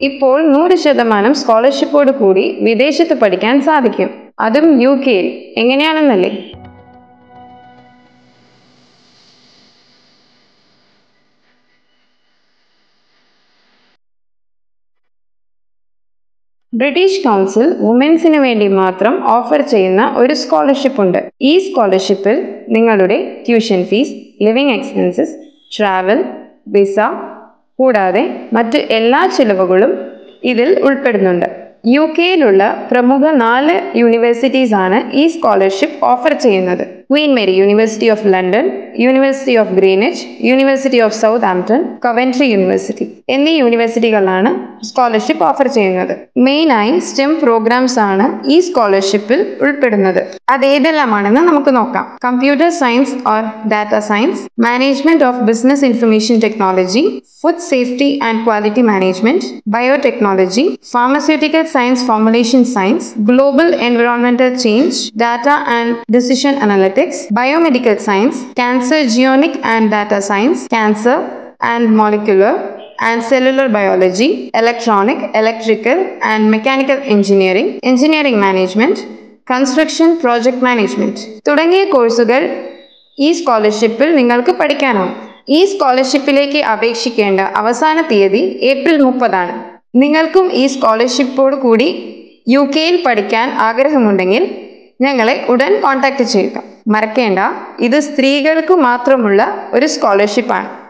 ഇപ്പോൾ നൂറ് ശതമാനം സ്കോളർഷിപ്പോട് കൂടി വിദേശത്ത് പഠിക്കാൻ സാധിക്കും അതും യു കെയിൽ എങ്ങനെയാണെന്നല്ലേ ബ്രിട്ടീഷ് കൗൺസിൽ വുമൻസിന് വേണ്ടി മാത്രം ഓഫർ ചെയ്യുന്ന ഒരു സ്കോളർഷിപ്പ് ഉണ്ട് ഈ സ്കോളർഷിപ്പിൽ നിങ്ങളുടെ tuition fees living expenses travel visa കൂടാതെ മറ്റ് എല്ലാ ചിലവുകളും ഇതിൽ ഉൾപ്പെടുന്നുണ്ട് യു കെയിലുള്ള പ്രമുഖ നാല് യൂണിവേഴ്സിറ്റീസ് ആണ് ഈ സ്കോളർഷിപ്പ് ഓഫർ ചെയ്യുന്നത് Queen Mary University of London University of Greenwich University of Southampton Coventry University എന്നീ യൂണിവേഴ്സിറ്റികളാണ് സ്കോളർഷിപ്പ് ഓഫർ ചെയ്യുന്നത് മെയിനായി സ്റ്റെം പ്രോഗ്രാംസ് ആണ് ഈ സ്കോളർഷിപ്പിൽ ഉൾപ്പെടുന്നത് അത് ഏതെല്ലാമാണെന്ന് നമുക്ക് നോക്കാം computer science or data science management of business information technology food safety and quality management biotechnology pharmaceutical science formulation science global environmental change data and decision analytics biomedical science cancer genomic and data science cancer and molecular and cellular biology electronic electrical and mechanical engineering engineering management construction project management തുടങ്ങിയ കോഴ്സുകൾ ഈ സ്കോളർഷിപ്പിൽ നിങ്ങൾക്ക് പഠിക്കാനാവും ഈ സ്കോളർഷിപ്പിലേക്ക് അപേക്ഷിക്കേണ്ട അവസാന തീയതി April മുപ്പതാണ് നിങ്ങൾക്കും ഈ സ്കോളർഷിപ്പോട് കൂടി യു കെയിൽ പഠിക്കാൻ ആഗ്രഹമുണ്ടെങ്കിൽ ഞങ്ങളെ ഉടൻ കോൺടാക്റ്റ് ചെയ്യുക മറക്കേണ്ട ഇത് സ്ത്രീകൾക്ക് മാത്രമുള്ള ഒരു സ്കോളർഷിപ്പാണ്